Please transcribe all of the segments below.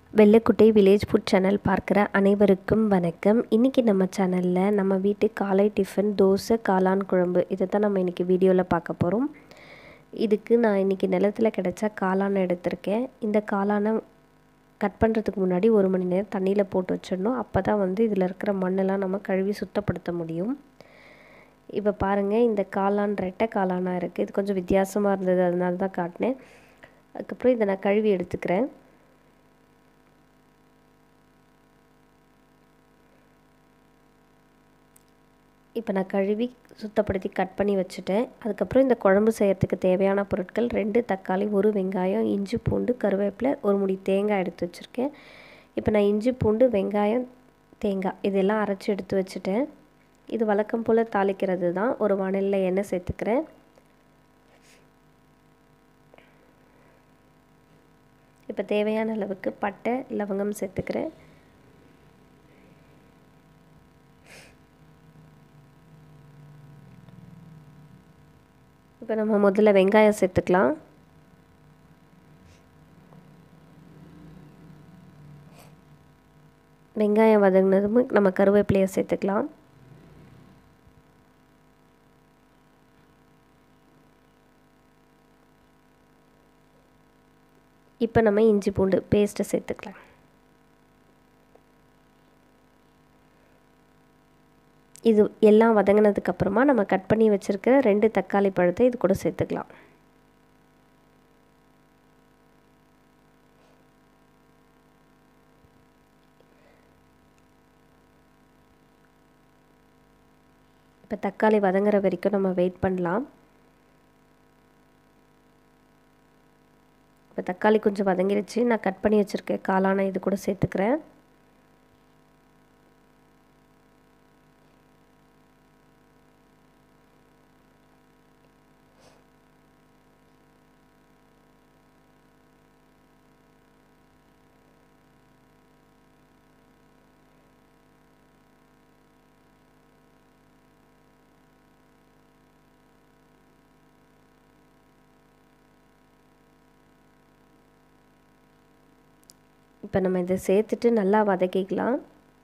வெள்ளைக்குட்டை village food channel பார்க்குற அனைவருக்கும் வணக்கம் இன்றைக்கி நம்ம சேனலில் நம்ம வீட்டு காலை டிஃபன் தோசை காளான் குழம்பு இதை தான் நம்ம இன்றைக்கி வீடியோவில் பார்க்க போகிறோம் இதுக்கு நான் இன்றைக்கி நிலத்தில் கிடச்ச காளான் எடுத்திருக்கேன் இந்த காளானை கட் பண்ணுறதுக்கு முன்னாடி ஒரு மணி நேரம் தண்ணியில் போட்டு வச்சிடணும் அப்போ தான் வந்து இதில் இருக்கிற மண்ணெல்லாம் நம்ம கழுவி சுத்தப்படுத்த முடியும் இப்போ பாருங்கள் இந்த காளான் ரெட்டை காளானாக இருக்குது இது கொஞ்சம் வித்தியாசமாக இருந்தது அதனால தான் காட்டினேன் அதுக்கப்புறம் இதை நான் கழுவி எடுத்துக்கிறேன் இப்போ நான் கழுவி சுத்தப்படுத்தி கட் பண்ணி வச்சுட்டேன் அதுக்கப்புறம் இந்த குழம்பு செய்கிறதுக்கு தேவையான பொருட்கள் ரெண்டு தக்காளி ஒரு வெங்காயம் இஞ்சி பூண்டு கருவேப்பிலை ஒரு முடி தேங்காய் எடுத்து வச்சுருக்கேன் இப்போ நான் இஞ்சி பூண்டு வெங்காயம் தேங்காய் இதெல்லாம் அரைச்சி எடுத்து வச்சுட்டேன் இது வழக்கம் போல் தாளிக்கிறது தான் ஒரு வானலில் எண்ணெய் சேர்த்துக்கிறேன் இப்போ தேவையான அளவுக்கு பட்டை லவங்கம் சேர்த்துக்கிறேன் இப்போ நம்ம முதல்ல வெங்காயம் சேர்த்துக்கலாம் வெங்காயம் வதங்கினதும் நம்ம கருவேப்பிலையை சேர்த்துக்கலாம் இப்போ நம்ம இஞ்சி பூண்டு பேஸ்ட்டை சேர்த்துக்கலாம் இது எல்லாம் வதங்கினதுக்கப்புறமா நம்ம கட் பண்ணி வச்சுருக்கிற ரெண்டு தக்காளி பழத்தை இது கூட சேர்த்துக்கலாம் இப்போ தக்காளி வதங்குற வரைக்கும் நம்ம வெயிட் பண்ணலாம் இப்போ தக்காளி கொஞ்சம் வதங்கிடுச்சு நான் கட் பண்ணி வச்சுருக்கேன் காளான இது கூட சேர்த்துக்கிறேன் இப்போ நம்ம இதை சேர்த்துட்டு நல்லா வதக்கிக்கலாம்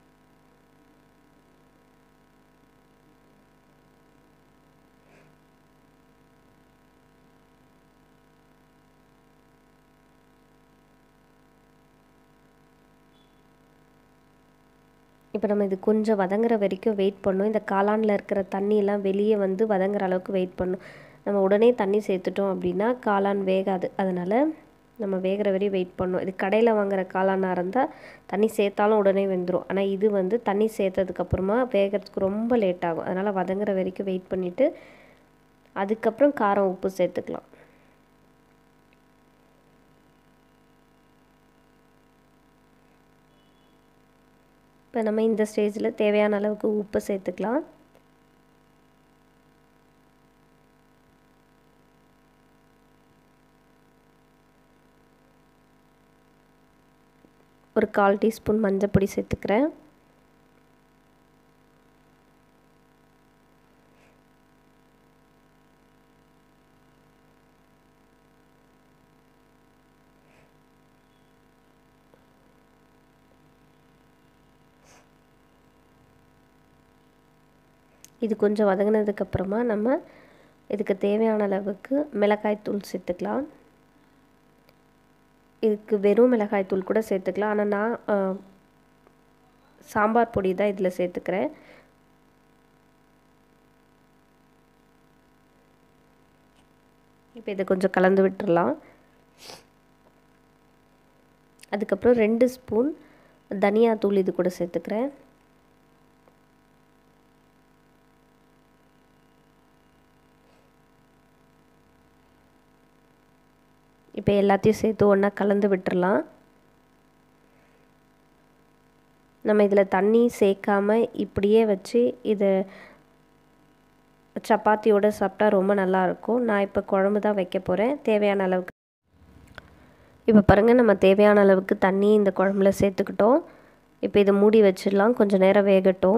இப்போ நம்ம இது கொஞ்சம் வதங்குற வரைக்கும் வெயிட் பண்ணணும் இந்த காளானில் இருக்கிற தண்ணியெல்லாம் வெளியே வந்து வதங்குற அளவுக்கு வெயிட் பண்ணணும் நம்ம உடனே தண்ணி சேர்த்துட்டோம் அப்படின்னா காளான் வேகாது அதனால் நம்ம வேகிற வரையும் வெயிட் பண்ணணும் இது கடையில் வாங்குகிற காளானாக இருந்தால் தண்ணி சேர்த்தாலும் உடனே வெந்துடும் ஆனால் இது வந்து தண்ணி சேர்த்ததுக்கப்புறமா வேகிறதுக்கு ரொம்ப லேட் ஆகும் அதனால் வதங்குற வரைக்கும் வெயிட் பண்ணிவிட்டு அதுக்கப்புறம் காரம் உப்பு சேர்த்துக்கலாம் இப்போ நம்ம இந்த ஸ்டேஜில் தேவையான அளவுக்கு உப்பு சேர்த்துக்கலாம் ஒரு கால் டீஸ்பூன் மஞ்சப்பொடி சேர்த்துக்கிறேன் இது கொஞ்சம் வதங்கினதுக்கப்புறமா நம்ம இதுக்கு தேவையான அளவுக்கு மிளகாய் தூள் சேர்த்துக்கலாம் இதுக்கு வெறும் மிளகாய் தூள் கூட சேர்த்துக்கலாம் ஆனால் நான் சாம்பார் பொடி தான் இதில் சேர்த்துக்கிறேன் இப்போ இதை கொஞ்சம் கலந்து விட்டுடலாம் அதுக்கப்புறம் ரெண்டு ஸ்பூன் தனியா தூள் இது கூட சேர்த்துக்கிறேன் இப்போ எல்லாத்தையும் சேர்த்து ஒன்றா கலந்து விட்டுறலாம் நம்ம இதில் தண்ணி சேர்க்காம இப்படியே வச்சு இதை சப்பாத்தியோடு சாப்பிட்டா ரொம்ப நல்லாயிருக்கும் நான் இப்போ குழம்பு தான் வைக்க போகிறேன் தேவையான அளவுக்கு இப்போ பாருங்கள் நம்ம தேவையான அளவுக்கு தண்ணி இந்த குழம்புல சேர்த்துக்கிட்டோம் இப்போ இதை மூடி வச்சிடலாம் கொஞ்சம் நேரம் வேகட்டும்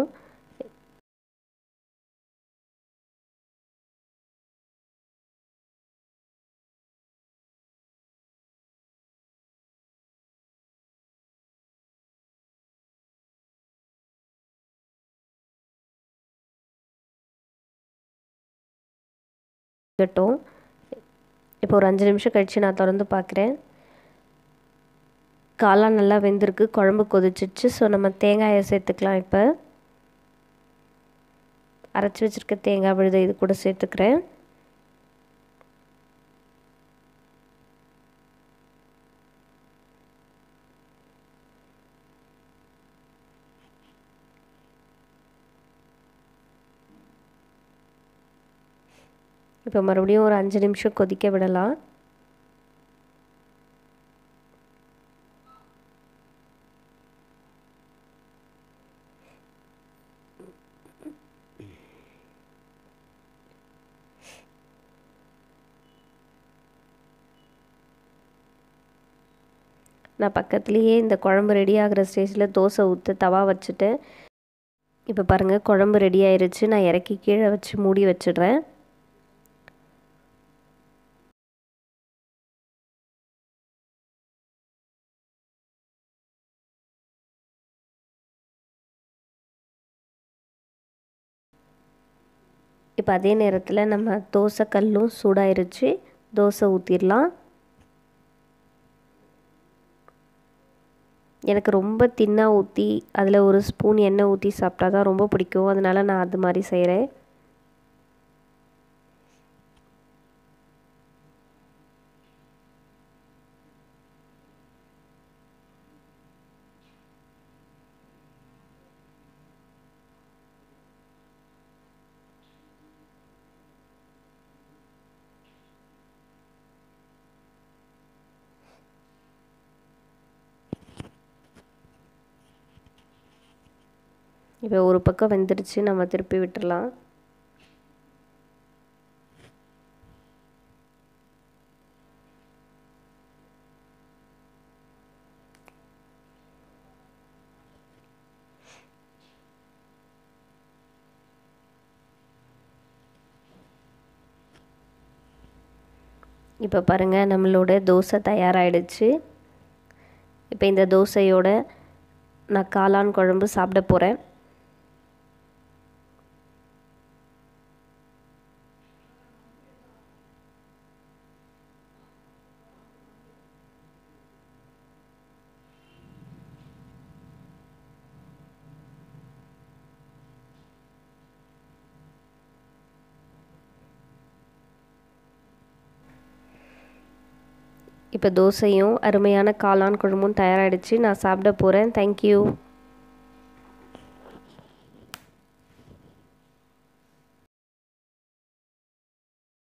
இருக்கட்டும் இப்போ ஒரு அஞ்சு நிமிஷம் கழித்து நான் திறந்து பார்க்குறேன் காளான் நல்லா வெந்திருக்கு குழம்பு கொதிச்சிச்சு ஸோ நம்ம தேங்காயை சேர்த்துக்கலாம் இப்போ அரைச்சி வச்சுருக்க தேங்காய் விழுதை இது கூட சேர்த்துக்கிறேன் இப்போ மறுபடியும் ஒரு அஞ்சு நிமிஷம் கொதிக்க விடலாம் நான் பக்கத்துலேயே இந்த குழம்பு ரெடி ஆகிற ஸ்டேஜில் தோசை ஊற்று தவா வச்சுட்டு இப்போ பாருங்கள் குழம்பு ரெடி ஆயிருச்சு நான் இறக்கி கீழே வச்சு மூடி வச்சிடுறேன் இப்போ அதே நேரத்தில் நம்ம தோசை கல்லும் சூடாயிருச்சு தோசை ஊற்றிடலாம் எனக்கு ரொம்ப தின்னாக ஊற்றி அதில் ஒரு ஸ்பூன் எண்ணெய் ஊற்றி சாப்பிட்டா தான் ரொம்ப பிடிக்கும் அதனால் நான் அது மாதிரி செய்கிறேன் இப்போ ஒரு பக்கம் வெந்துடுச்சு நம்ம திருப்பி விட்டுடலாம் இப்போ பாருங்கள் நம்மளோட தோசை தயாராகிடுச்சு இப்போ இந்த தோசையோட நான் காளான் குழம்பு சாப்பிட போகிறேன் இப்போ தோசையும் அருமையான காளான் குழம்பும் தயாராகிடுச்சு நான் சாப்பிட போகிறேன் தேங்க்யூ